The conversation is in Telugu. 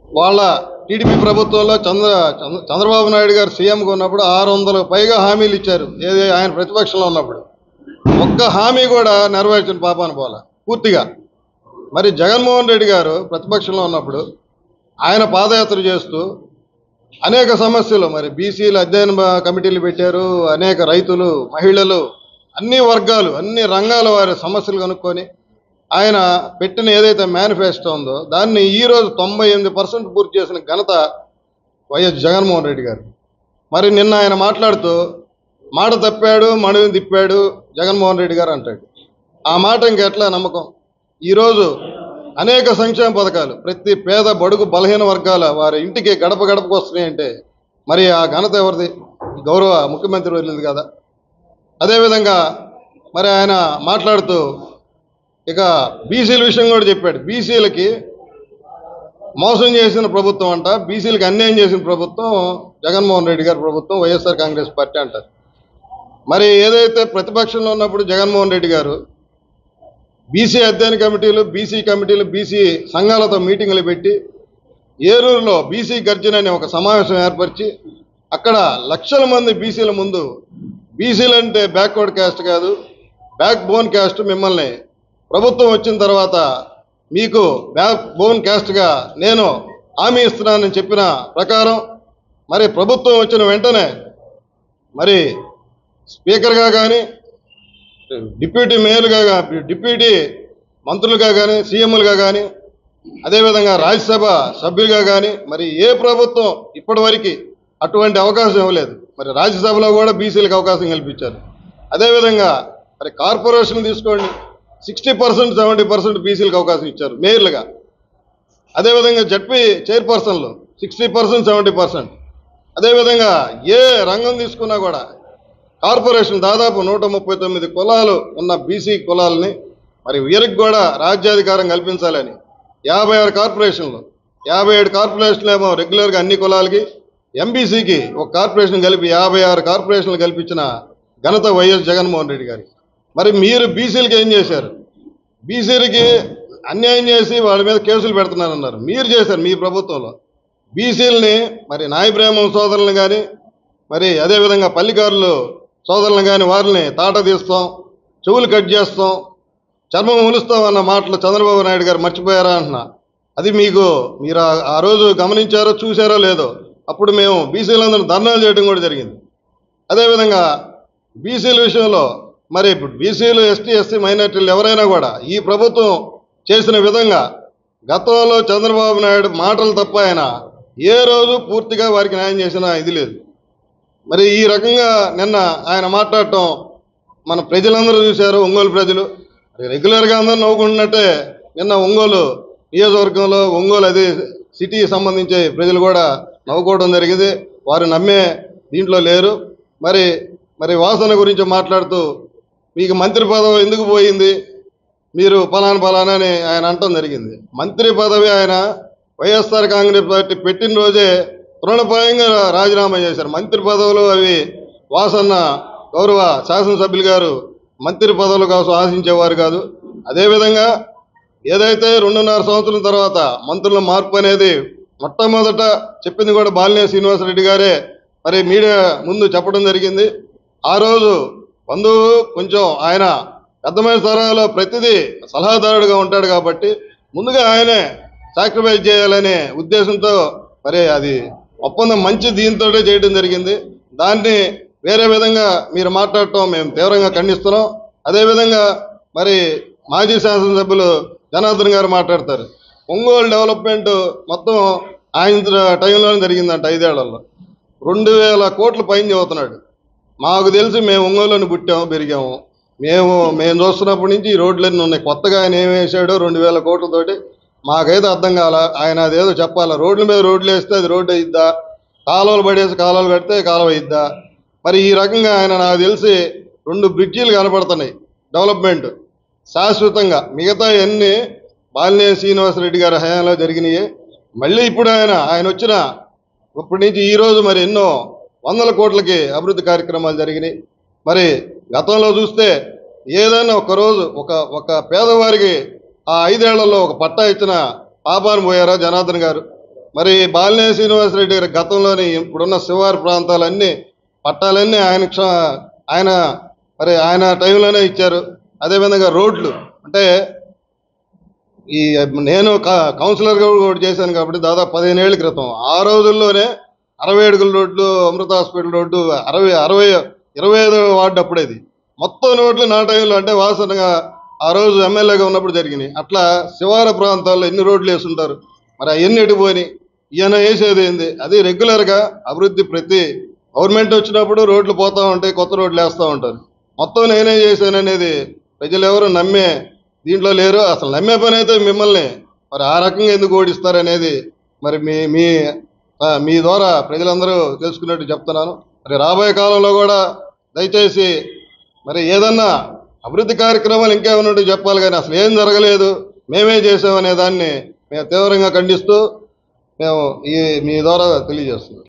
వాళ్ళ టీడీపీ ప్రభుత్వంలో చంద్ర చంద్ర- చంద్రబాబు నాయుడు గారు సీఎంగా ఉన్నప్పుడు ఆరు వందలకు పైగా హామీలు ఇచ్చారు ఏది ఆయన ప్రతిపక్షంలో ఉన్నప్పుడు ఒక్క హామీ కూడా నెరవేర్చిన పాపాను పోల పూర్తిగా మరి జగన్మోహన్ రెడ్డి గారు ప్రతిపక్షంలో ఉన్నప్పుడు ఆయన పాదయాత్ర చేస్తూ అనేక సమస్యలు మరి బీసీలు అధ్యయన బ- కమిటీలు పెట్టారు అనేక రైతులు మహిళలు అన్ని వర్గాలు అన్ని రంగాల వారి సమస్యలు కనుక్కొని ఆయన పెట్టిన ఏదైతే మేనిఫెస్టో ఉందో దాన్ని ఈ రోజు తొంభై ఎనిమిది పర్సెంట్ పూర్తి చేసిన ఘనత వైఎస్ జగన్మోహన్ రెడ్డి గారు మరి నిన్న ఆయన మాట్లాడుతూ మాట తప్పాడు మడుగు తిప్పాడు జగన్మోహన్ రెడ్డి గారు అంటాడు ఆ మాట ఇంకెట్లా నమ్మకం ఈరోజు అనేక సంక్షేమ పథకాలు ప్రతి పేద బడుగు బలహీన వర్గాల వారి ఇంటికి గడప గడపకు వస్తున్నాయంటే మరి ఆ ఘనత ఎవరిది గౌరవ ముఖ్యమంత్రి వెళ్ళింది కదా అదేవిధంగా మరి ఆయన మాట్లాడుతూ ఇక బీసీల విషయం కూడా చెప్పాడు బీసీలకి మోసం చేసిన ప్రభుత్వం అంట బీసీలకు అన్యాయం చేసిన ప్రభుత్వం జగన్మోహన్ రెడ్డి గారి ప్రభుత్వం వైఎస్ఆర్ కాంగ్రెస్ పార్టీ అంటారు మరి ఏదైతే ప్రతిపక్షంలో ఉన్నప్పుడు జగన్మోహన్ రెడ్డి గారు బీసీ అధ్యయన కమిటీలు బీసీ కమిటీలు బీసీ సంఘాలతో మీటింగులు పెట్టి ఏలూరులో బీసీ గర్జన అనే ఒక సమావేశం ఏర్పరిచి అక్కడ లక్షల మంది బీసీల ముందు బీసీలు అంటే బ్యాక్వర్డ్ క్యాస్ట్ కాదు బ్యాక్ బోన్ క్యాస్ట్ మిమ్మల్ని ప్రభుత్వం వచ్చిన తర్వాత మీకు బ్యాక్ బోన్ క్యాస్ట్గా నేను హామీ ఇస్తున్నానని చెప్పిన ప్రకారం మరి ప్రభుత్వం వచ్చిన వెంటనే మరి స్పీకర్గా కానీ డిప్యూటీ మేయర్గా గా- డిప్యూటీ మంత్రులుగా కానీ సీఎంలుగా కానీ అదేవిధంగా రాజ్యసభ సభ్యులుగా కానీ మరి ఏ ప్రభుత్వం ఇప్పటివరకు అటువంటి అవకాశం ఇవ్వలేదు మరి రాజ్యసభలో కూడా బీసీలకు అవకాశం కల్పించారు అదేవిధంగా మరి కార్పొరేషన్ తీసుకోండి సిక్స్టీ పర్సెంట్ సెవెంటీ పర్సెంట్ బీసీలకు అవకాశం ఇచ్చారు మేయర్లుగా అదేవిధంగా జడ్పీ చైర్పర్సన్లు సిక్స్టీ పర్సెంట్ సెవెంటీ పర్సెంట్ అదేవిధంగా ఏ రంగం తీసుకున్నా కూడా కార్పొరేషన్ దాదాపు నూట ముప్పై తొమ్మిది కులాలు ఉన్న బీసీ కులాలని మరి వీరికి కూడా రాజ్యాధికారం కల్పించాలని యాభై ఆరు కార్పొరేషన్లు యాభై ఏడు కార్పొరేషన్లు ఏమో రెగ్యులర్గా అన్ని కులాలకి ఎంబీసీకి ఒక కార్పొరేషన్ కలిపి యాభై ఆరు కార్పొరేషన్లు కల్పించిన ఘనత వైఎస్ జగన్మోహన్ రెడ్డి గారికి మరి మీరు బీసీలకి ఏం చేశారు బీసీలకి అన్యాయం చేసి వాళ్ళ మీద కేసులు పెడుతున్నారన్నారు మీరు చేశారు మీ ప్రభుత్వంలో బీసీలని మరి నాయబ్రాహ్మణ సోదరులను కానీ మరి అదేవిధంగా పల్లికారులు సోదరులను కానీ వారిని తాట తీస్తాం చెవులు కట్ చేస్తాం చర్మం ఉలుస్తాం అన్న మాటలు చంద్రబాబు నాయుడు గారు మర్చిపోయారా అంటున్నా అది మీకు మీరు ఆ- ఆ రోజు గమనించారో చూసారో లేదో అప్పుడు మేము బీసీలందరూ ధర్నాలు చేయడం కూడా జరిగింది అదేవిధంగా బీసీల విషయంలో మరి ఇప్పుడు బీసీలు ఎస్టీ ఎస్సీ మైనార్టీలు ఎవరైనా కూడా ఈ ప్రభుత్వం చేసిన విధంగా గతంలో చంద్రబాబు నాయుడు మాటలు తప్ప ఆయన ఏ రోజు పూర్తిగా వారికి న్యాయం చేసిన ఇది లేదు మరి ఈ రకంగా నిన్న ఆయన మాట్లాడటం మన ప్రజలందరూ చూశారు ఒంగోలు ప్రజలు మరి రెగ్యులర్గా అందరూ నవ్వుకుంటున్నట్టే నిన్న ఒంగోలు నియోజకవర్గంలో ఒంగోలు అది సిటీ సంబంధించి ప్రజలు కూడా నవ్వుకోవడం జరిగింది వారు నమ్మే దీంట్లో లేరు మరి మరి వాసన గురించి మాట్లాడుతూ మీకు మంత్రి పదవి ఎందుకు పోయింది మీరు ఫలానా ఫలానా అని ఆయన అంటం జరిగింది మంత్రి పదవి ఆయన వైఎస్ఆర్ కాంగ్రెస్ పార్టీ పెట్టిన రోజే తృణప్రాయంగా రాజీనామా చేశారు మంత్రి పదవులు అవి వాసన్న గౌరవ శాసనసభ్యులు గారు మంత్రి పదవుల కోసం ఆశించేవారు కాదు అదేవిధంగా ఏదైతే రెండున్నర సంవత్సరం తర్వాత మంత్రుల మార్పు అనేది మొట్టమొదట చెప్పింది కూడా బాలినే శ్రీనివాసరెడ్డి గారే మరి మీడియా ముందు చెప్పడం జరిగింది ఆ రోజు బంధువు కొంచెం ఆయన పెద్దమైన స్థానాల్లో ప్రతిదీ సలహాదారుడుగా ఉంటాడు కాబట్టి ముందుగా ఆయనే సాక్రిఫైస్ చేయాలనే ఉద్దేశంతో మరి అది ఒప్పందం మంచి దీంతో చేయడం జరిగింది దాన్ని వేరే విధంగా మీరు మాట్లాడటం మేము తీవ్రంగా ఖండిస్తున్నాం అదేవిధంగా మరి మాజీ శాసనసభ్యులు జనార్దన్ గారు మాట్లాడతారు ఒంగోలు డెవలప్మెంట్ మొత్తం ఆయన టైంలోనే జరిగిందంట ఐదేళ్లలో రెండు వేల కోట్ల పైన చదువుతున్నాడు మాకు తెలిసి మేము ఒంగోలుని పుట్టాము పెరిగాము మేము మేము చూస్తున్నప్పటి నుంచి ఈ రోడ్లన్నీ ఉన్నాయి కొత్తగా ఆయన ఏం వేసాడో రెండు వేల కోట్లతోటి మాకైతే అర్థం కాల ఆయన అదేదో చెప్పాలా రోడ్ల మీద రోడ్లు వేస్తే అది రోడ్డు అయిద్దా కాలువలు పడేసి కాలువలు కడితే కాలువ అయిద్దా మరి ఈ రకంగా ఆయన నాకు తెలిసి రెండు బ్రిడ్జీలు కనపడుతున్నాయి డెవలప్మెంట్ శాశ్వతంగా మిగతా అన్ని బాలినేని శ్రీనివాసరెడ్డి గారి హయాంలో జరిగినాయి మళ్ళీ ఇప్పుడు ఆయన ఆయన వచ్చిన ఇప్పటి నుంచి ఈ రోజు మరి ఎన్నో వందల కోట్లకి అభివృద్ధి కార్యక్రమాలు జరిగినాయి మరి గతంలో చూస్తే ఏదైనా ఒక రోజు ఒక ఒక పేదవారికి ఆ ఐదేళ్లలో ఒక పట్టా ఇచ్చిన పాపాను పోయారా జనార్దన్ గారు మరి బాలినేని శ్రీనివాసరెడ్డి గారి గతంలోని ఇప్పుడున్న శివారు ప్రాంతాలన్నీ పట్టాలన్నీ ఆయన క్ష- ఆయన మరి ఆయన టైంలోనే ఇచ్చారు అదేవిధంగా రోడ్లు అంటే ఈ నేను క- కౌన్సిలర్గా కూడా చేశాను కాబట్టి దాదాపు పదిహేను ఏళ్ళ క్రితం ఆ రోజుల్లోనే అరవై అడుగుల రోడ్లు అమృత హాస్పిటల్ రోడ్డు అరవై అరవై ఇరవై ఐదు వార్డు అప్పుడేది మొత్తం రోడ్లు నా టైంలో అంటే వాసనగా ఆ రోజు ఎమ్మెల్యేగా ఉన్నప్పుడు జరిగినాయి అట్లా శివార ప్రాంతాల్లో ఎన్ని రోడ్లు వేసుంటారు మరి అవన్నీ ఎటుపోయి ఈయన వేసేది ఏంది అది రెగ్యులర్గా అభివృద్ధి ప్రతి గవర్నమెంట్ వచ్చినప్పుడు రోడ్లు పోతూ ఉంటాయి కొత్త రోడ్లు వేస్తూ ఉంటారు మొత్తం నేనే చేశాననేది ప్రజలు ఎవరు నమ్మే దీంట్లో లేరు అసలు నమ్మే పని అయితే మిమ్మల్ని మరి ఆ రకంగా ఎందుకు ఓడిస్తారనేది మరి మీ మీ ఆ, మీ ద్వారా ప్రజలందరూ తెలుసుకున్నట్టు చెప్తున్నాను మరి రాబోయే కాలంలో కూడా దయచేసి మరి ఏదన్నా అభివృద్ధి కార్యక్రమాలు ఇంకేమైనా ఉంటే చెప్పాలి కానీ అసలు ఏం జరగలేదు మేమే చేసామనే దాన్ని మేము తీవ్రంగా ఖండిస్తూ మేము ఈ మీ ద్వారా తెలియజేస్తున్నాం